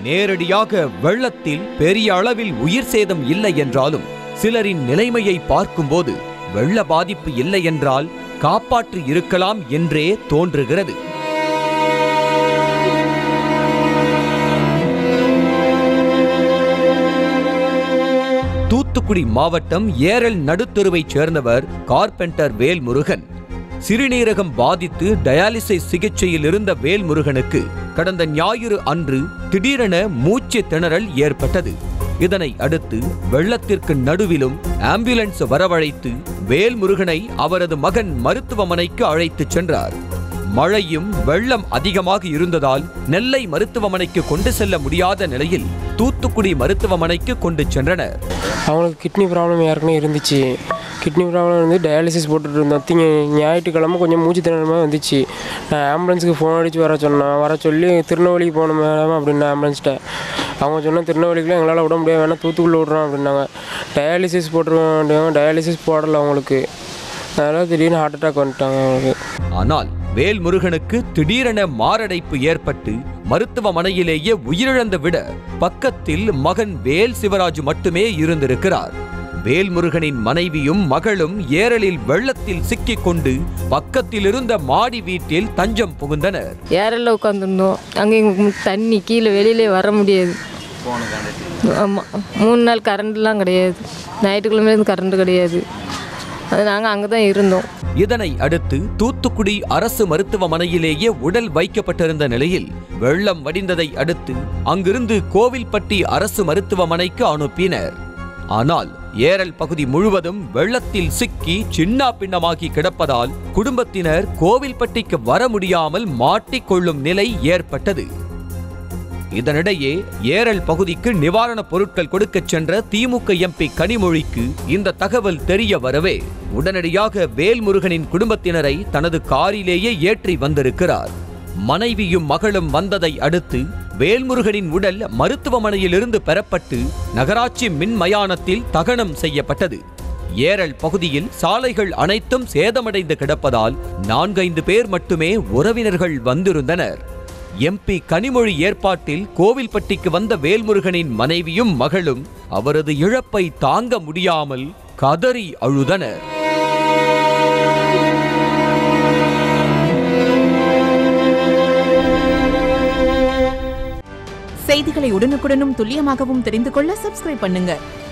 நேரடியாக வெள்ளத்தில் பெரிய அளவில் உயிர் சேதம் இல்லை என்றாலும் சிலரின் நிலைமையை பார்க்கும்போது வெள்ள பாதிப்பு இல்லை என்றால் காப்பாற்றி இருக்கலாம் என்றே தோன்றுகிறது தூத்துக்குடி மாவட்டம் ஏரல் நடுத்தெருவைச் சேர்ந்தவர் கார்பெண்டர் வேல்முருகன் சிறுநீரகம் பாதித்து டயாலிசிஸ் சிகிச்சையில் இருந்த வேல்முருகனுக்கு கடந்த ஞாயிறு அன்று திடீரென மூச்சு திணறல் ஏற்பட்டது இதனை அடுத்து வெள்ளத்திற்கு நடுவிலும் ஆம்புலன்ஸ் வரவழைத்து வேல்முருகனை அவரது மகன் மருத்துவமனைக்கு அழைத்துச் சென்றார் மழையும் வெள்ளம் அதிகமாக இருந்ததால் நெல்லை மருத்துவமனைக்கு கொண்டு செல்ல முடியாத நிலையில் தூத்துக்குடி மருத்துவமனைக்கு கொண்டு சென்றனர் அவங்களுக்கு கிட்னி ப்ராப்ளம் ஏற்கனவே இருந்துச்சு கிட்னி ப்ராப்ளம் வந்து டயாலிசிஸ் போட்டுட்டு இருந்தோம் திங்க ஞாயிற்றுக்கிழமை கொஞ்சம் மூச்சு திணறமாக வந்துச்சு நான் ஆம்புலன்ஸுக்கு ஃபோன் அடித்து வர சொன்னேன் வர சொல்லி திருநெல்வேலிக்கு போகணும் மேடம் அப்படின்னு ஆம்புலன்ஸ்கிட்ட அவங்க சொன்ன திருநெல்வேலிக்குலாம் எங்களால் விட முடியாது வேணால் தூத்துக்குள்ளே விட்றோம் அப்படின்னாங்க டயாலிசிஸ் போட்டுருவோம் டயாலிசிஸ் போடலை அவங்களுக்கு அதனால் திடீர்னு ஹார்ட் அட்டாக் வந்துட்டாங்க அவங்களுக்கு ஆனால் வேல்முருகனுக்கு திடீரென மாரடைப்பு ஏற்பட்டு மருத்துவமனையிலேயே உயிரிழந்து விட பக்கத்தில் மகன் வேல் சிவராஜ் மட்டுமே இருந்திருக்கிறார் வேல்முருகனின் மனைவியும் மகளும் ஏரலில் வெள்ளத்தில் சிக்கிக் கொண்டு பக்கத்தில் இருந்த மாடி வீட்டில் தஞ்சம் புகுந்தனர் ஏரில் உட்காந்துருந்தோம் அங்கே எங்களுக்கு தண்ணி கீழே வெளியிலே வர முடியாது ஆமாம் மூணு நாள் கரண்ட்லாம் கிடையாது ஞாயிற்றுக்கிழமையிலேருந்து கரண்ட் கிடையாது அது நாங்கள் அங்கே தான் இருந்தோம் இதனை அடுத்து தூத்துக்குடி அரசு மருத்துவமனையிலேயே உடல் வைக்கப்பட்டிருந்த நிலையில் வெள்ளம் வடிந்ததை அடுத்து அங்கிருந்து கோவில்பட்டி அரசு மருத்துவமனைக்கு அனுப்பினர் ஆனால் ஏரல் பகுதி முழுவதும் வெள்ளத்தில் சிக்கி சின்னா பின்னமாகி கிடப்பதால் குடும்பத்தினர் கோவில்பட்டிக்கு வர முடியாமல் மாட்டிக்கொள்ளும் நிலை ஏற்பட்டது இதனிடையே ஏரல் பகுதிக்கு நிவாரணப் பொருட்கள் கொடுக்கச் சென்ற திமுக எம்பி கனிமொழிக்கு இந்த தகவல் தெரிய வரவே உடனடியாக வேல்முருகனின் குடும்பத்தினரை தனது காரிலேயே ஏற்றி வந்திருக்கிறார் மனைவியும் மகளும் வந்ததை அடுத்து வேல்முருகனின் உடல் மருத்துவமனையிலிருந்து பெறப்பட்டு நகராட்சி மின் மயானத்தில் தகனம் செய்யப்பட்டது ஏரல் பகுதியில் சாலைகள் அனைத்தும் சேதமடைந்து கிடப்பதால் நான்கைந்து பேர் மட்டுமே உறவினர்கள் வந்திருந்தனர் எம்பி கனிமொழி ஏற்பாட்டில் கோவில்பட்டிக்கு வந்த வேல்முருகனின் மனைவியும் மகளும் அவரது இழப்பை தாங்க முடியாமல் கதறி அழுதனர் செய்திகளை உடனுக்குடனும் துல்லியமாகவும் தெரிந்து கொள்ள சப்ஸ்கிரைப் பண்ணுங்க